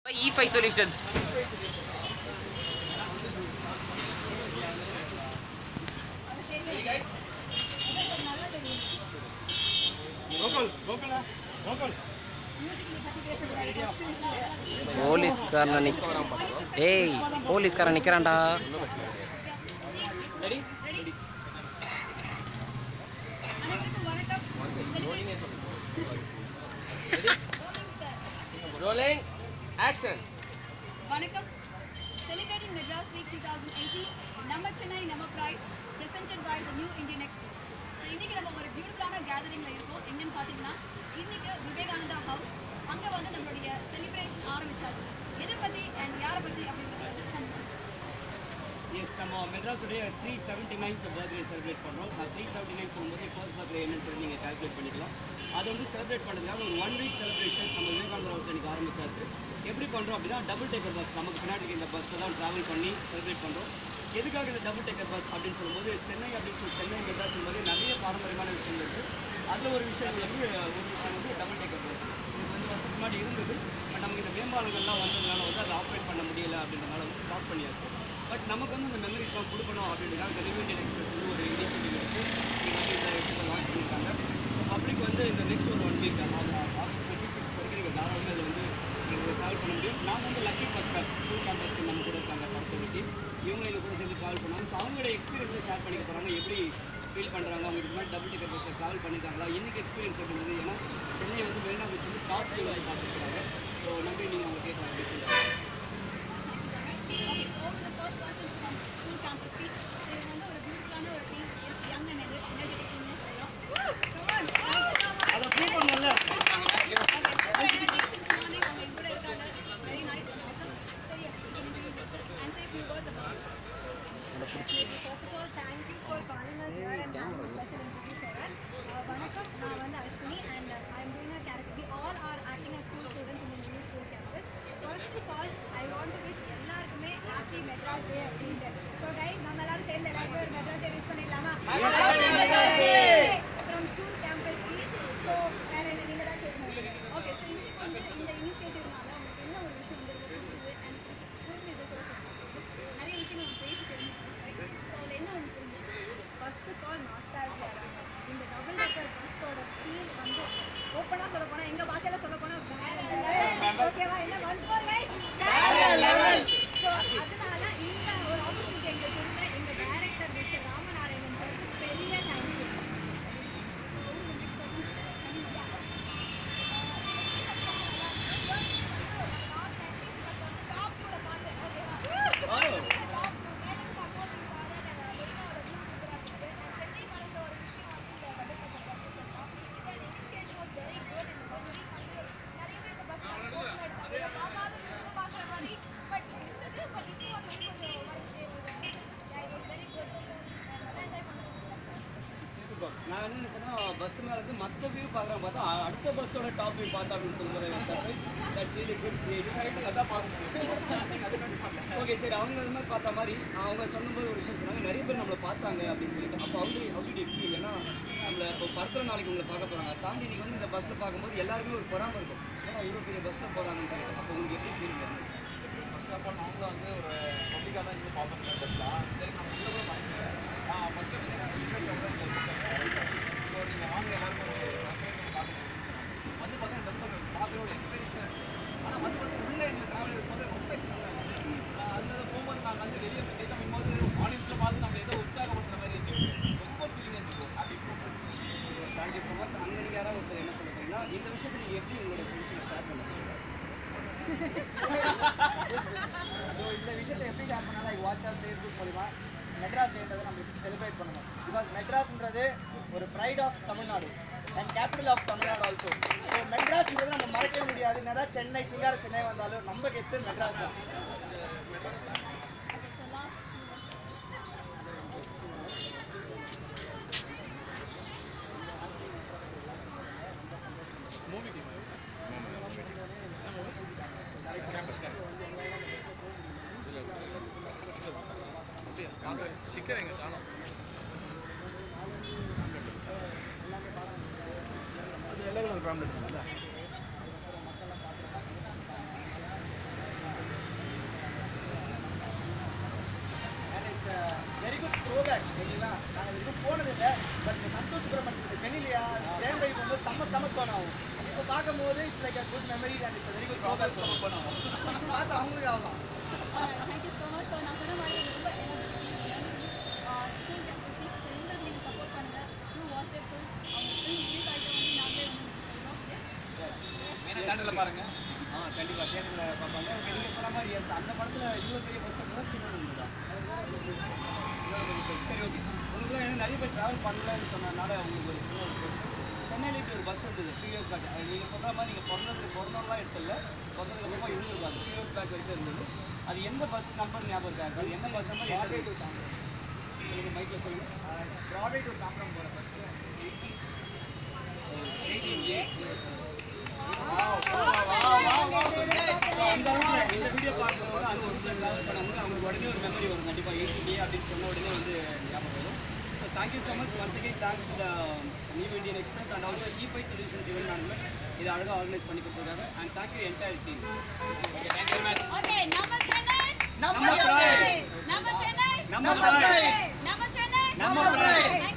E5 Solutions. Gokul கோகுலா Gokul போலீஸ்காரன் நிக் ஏய் போலீஸ்காரன் நிக்கிறான்டா ரோலிங் ஆக்ஷன் வணக்கம் celebrating Madras Week 2018 நம்ம சென்னை நம்ம pride presented by the New Indian Express So, இன்னைக்கு நம்ம ஒரு பியூட்டிஃபுல்லான கேதரிங்ல இருக்கோம் எங்கன்னு பார்த்தீங்கன்னா இன்னைக்கு விவேகானந்தா ஹவுஸ் அங்க வந்து நம்மளுடைய செலிப்ரேஷன் ஆரம்பிச்சாச்சு எதை பத்தி அண்ட் யாரை பத்தி அப்படின்றது வந்து சந்திச்சு எஸ் நம்ம மெட்ராஸுடைய three seventy ninth birthday celebrate பண்ணுறோம் நான் த்ரீ செவன்ட்டி நைன் சொல்லும்போது ஃபர்ஸ்ட் பர்த்டே என்னன்னு சொல்லி நீங்கள் கால்குலேட் பண்ணிக்கலாம் அது வந்து செலிப்ரேட் பண்ணுறதுக்காக ஒரு ஒன் வீக் செலிப்ரேஷன் நம்ம விவேகானந்தர் ஹவுஸ் இன்னைக்கு ஆரம்பிச்சாச்சு எப்படி பண்ணுறோம் அப்படின்னா டபுள் டேக்கர் பஸ் நமக்கு பின்னாடி இருக்க இந்த பஸ்ஸில் தான் ட்ராவல் பண்ணி செலிப்ரேட் பண்ணுறோம் எதுக்காக இந்த டபுள் டேக்கர் பஸ் அப்படின்னு சொல்லும்போது சென்னை அப்படின்னு சொல்லி சென்னை மெட்ராஸ் போது நிறைய பாரம்பரியமான விஷயங்கள் இருக்குது அதில் ஒரு விஷயம் வந்து ஒரு விஷயம் வந்து டபுள் டேக்கர் பஸ் இது கொஞ்சம் வருஷத்துக்கு முன்னாடி இருந்தது பட் நமக்கு இந்த மேம்பாலங்கள்லாம் வந்ததுனால வந்து அதை ஆப்ரேட் பண்ண முடியல அப்படின்றனால வந்து ஸ்டாப் பண்ணியாச்சு பட் நமக்கு வந்து இந்த மெமரிஸ்லாம் கொடுக்கணும் அப்படின்றதுக்காக இந்த நியூ இந்தியன் எக்ஸ்பிரஸ் வந்து ஒரு இனிஷியேட்டிவ் எடுத்து நீங்கள் வந்து இந்த விஷயத்தை லான்ச் பண்ணியிருக்காங்க ஸோ பப்ளிக் வந்து இந்த நெக்ஸ்ட் ஒரு one week August twenty six வரைக்கும் நீங்கள் தாராளமாக இதில் வந்து நீங்கள் ட்ராவல் பண்ண முடியும் நான் வந்து lucky bus batch school campus நம்ம கூட இருக்காங்க கருத்து டீம் இவங்க எங்கள் கூட சேர்ந்து ட்ராவல் பண்ணாங்க ஸோ அவங்களோட எக்ஸ்பீரியன்ஸை ஷேர் பண்ணிக்க போகிறாங்க எப்படி ஃபீல் பண்ணுறாங்க அவங்க இதுக்கு முன்னாடி டபுள் டிக்கெட் பஸ்ஸில் ட்ராவல் பண்ணியிருக்காங்களா இன்னைக்கு எக்ஸ்பீரியன்ஸ் எப்படின்றது ஏன்னா சென்னை வந்து மெரினா பீச் வந்து டாப் லெவலில் பார்த்துருக்காங்க ஸோ நன்றி நீங்கள் அவங்க கேட்கலாம் அப்படின்னு Okay, so the first person from school campus team. So, இது வந்து ஒரு பியூட்டிஃபுல்லான ஒரு team yes young and energetic டீம்னே சொல்லலாம் Come on, thank you so much. அதை ப்ரூவ் பண்ணல First of all, thank you for calling us here and having a special interview for us. Uh, வணக்கம் நான் வந்து Ashwini and uh, I'm doing a character. We all are acting as school students in the new school campus. First of all, I want to wish எல்லாருக்குமே happy Madras Day அப்படின்ட்டு. So guys, நம்ம எல்லாரும் சேர்ந்து எல்லாருக்கும் ஒரு Madras Day wish பண்ணிடலாமா? From school campus team. So, வேற என்ன நீங்க தான் கேட்கணும். ஓகே ஸோ இந்த இந்த இனிஷியேட்டிவ்னால உங்களுக்கு என்ன ஒரு விஷயம் வந்து பிடிச்சது அண்ட் புரிஞ்சது நிறைய விஷயங்கள் நம்ம பேசி தெரிஞ்சுக்கணும் ஸோ அதில் என்ன ஒன்று புரிஞ்சுது ஃபர்ஸ்ட் ஆஃப் ஆல் நாஸ்டாலஜியா இந்த டபுள் டெக்கர் பஸ்ஸோட ஃபீல் வந்து ஓப்பனாக சொல்ல போனால் எங்கள் பாஷையில் சொல்ல போனால் ஓகேவா என்ன ஒன் ஃபோர் வேற லெவல் ஸோ அதனால இந்த ஒரு ஆப்பர்ச்சுனிட்டி எங்களுக்கு கொடுத்த எங்க டைரக்டர் மிஸ்டர் ராமநாராயணன் சாருக்கு பெரிய தேங்க்யூ சூப்பர் நான் என்ன நினச்சேன்னா பஸ் மேலே வந்து மற்ற வியூ பார்க்குறேன் பார்த்தா அ- அடுத்த பஸ்ஸோட டாப் வியூ பார்த்தா அப்படின்னு சொல்லும்போது surprise that's really good creative அதான் பார்க்க ஓகே சரி அவங்க இது மாதிரி பார்த்த மாதிரி அவங்க சொன்னபோது ஒரு விஷயம் சொன்னாங்க நிறைய பேர் நம்மளை பார்த்தாங்க அப்படின்னு சொல்லிட்டு அப்போ அவங்க அவங்க ஃபீல் ஏன்னா நம்மளை இப்போ படத்தில் நாளைக்கு உங்களை பார்க்க போகிறாங்க தாண்டி நீங்கள் வந்து இந்த பஸ்ஸில் பார்க்கும்போது எல்லாருமே ஒரு பொறாமல் இருக்கும் ஏன்னா இவ்வளோ பெரிய பஸ்ஸில் போகிறாங்கன்னு சொல்லிட்டு அப்போ உங்களுக்கு எப்படி ஃபீல் பண்ணுங்க ஃபர்ஸ்ட் ஆஃப் ஆல் அவங்க வந்து ஒரு பப்ளிக்காக தான் இங்கே பார்ப்போம் இன்ட்ரெஸ்ட்லாம் சரி நம்ம உள்ள கூட பயங்கர நான் ஃபஸ்ட்டு வந்து நான் இன்ட்ரெஸ்ட் வந்து இப்போ நீங்கள் வாங்க எல்லாருக்கும் ஒரு பார்த்துட்டு வந்து பார்த்தா இந்த ரொம்ப பார்க்கவே ஒரு எக்ஸைஷன் ஆனால் வந்து வந்து உள்ளே இந்த ட்ராவல் இருக்கும்போது ரொம்ப எக்ஸைட்டாக இருந்துச்சு அந்த இதை போகும்போது நான் வந்து வெளியே கேட்கும் போது ஆடியன்ஸில் பார்த்து நம்ம ஏதோ உற்சாகப்படுத்துற மாதிரி இருந்துச்சு ரொம்ப ஃபீலிங் இருந்துச்சு ஹாப்பி தேங்க்யூ ஸோ மச் அங்கே நீங்கள் யாராவது ஒருத்தர் என்ன சொல்ல போறீங்கன்னா இந்த விஷயத்தை நீங்கள் எப்படி உங்களோட ஃப்ரெண்ட்ஸுக்கு ஷேர் பண்ண சொல்லுங்கள் ஸோ இந்த விஷயத்தை எப்படி ஷேர் பண்ணாலும் லைக் வாட்ஸ்அப் ஃபேஸ்புக் மூலிமா மெட்ராஸ் டேன்றதை நம்ம எப்படி செலிப்ரேட் பண்ணணும் பிகாஸ் மெட்ராஸ்ன்றது ஒரு pride of Tamil Nadu and capital of Tamil Nadu also so மெட்ராஸ்ன்றது நம்ம மறக்கவே முடியாது என்னதான் சென்னை சிங்கார சென்னை வந்தாலும் நம்ம கெத்து மெட்ராஸ் தான் okay so last movie team அப்படியே சிக்கர் எங்க காணும் மக்கள்லாம் பார்த்துருக்காங்க த்ரோபேக் ஓகேங்களா நாங்கள் இதுவும் போனதில்லை பட் சந்தோஷ் சுப்ரமணியம் சென்னையிலையா ஜெயம் ரவி போகும்போது செம்ம ஸ்டமக் பேர்ன் ஆகும் இப்போ பார்க்கும்போது it's like a good memory and it's very good throwback stomach burn ஆகும் பார்த்து அவங்களுக்கு ஆகலாம் தேங்க்யூ ஸோ மச் ஸோ நான் சொன்ன மாதிரி இது ரொம்ப energetic school campus team so எங்களுக்கு நீங்கள் சப்போர்ட் பண்ணுங்கள் டூ வாட்ச் தேர் ஃபில்ம் அவங்க ஃபில்ம் ரிலீஸ் ஆகிட்ட வந்து நாங்களே வந்து உங்களுக்கு சொல்கிறோம் எஸ் மெயினாக தேட்டரில் பாருங்க ஆ கண்டிப்பாக தேட்டரில் பார்ப்பாங்க ஓகே நீங்கள் சொன்ன மாதிரி எஸ் அந்த படத்தில் இவ்வளோ பெரிய பஸ் இருந்தால் சின்ன ஒன்று தான் சரி ஓகே உங்களுக்கு என்ன நிறைய பேர் ட்ராவல் பண்ணலன்னு சொன்னதுனால உங்களுக்கு ஒரு சின்ன ஒரு பஸ் சென்னையில் இப்படி ஒரு பஸ் இருந்தது த்ரீ இயர்ஸ் பேக் நீங்கள் சொல்கிற மாதிரி நீங்கள் பிறந்தது பிறந்தவங்களாம் எடுத்துல பிறந்ததுக்கு அப்புறமா இருந்திருக்காது த்ரீ இயர்ஸ் பேக் வரைக்கும் இருந்தது அது எந்த பஸ் நம்பர் ஞாபகம் இருக்கா அது என்ன பஸ் நம்பர் சொல்லுங்கள் மைக்கில் சொல்லுங்கள் ப்ராடே டு தாம்பரம் போகிற பஸ் அந்த அளவுக்கு இந்த வீடியோ பார்க்கும்போது அந்த ஒரு ட்ராவல் பண்ணவங்க அவங்களுக்கு உடனே ஒரு மெமரி வரும் கண்டிப்பாக எயிட்டி டே அப்படின்னு சொன்ன உடனே வந்து ஞாபகம் வரும் so thank you so much once again thanks to the New Indian Express and also இபை சொல்யூஷன்ஸ் இவன் மேனேஜ்மெண்ட் இதை அழகாக ஆர்கனைஸ் பண்ணி கொடுத்துருக்காங்க and thank you entire team okay நம்ம சென்னை நம்ம நம்ம pride. நம்ம சென்னை நம்ம pride. நம்ம சென்னை நம்ம pride. Thank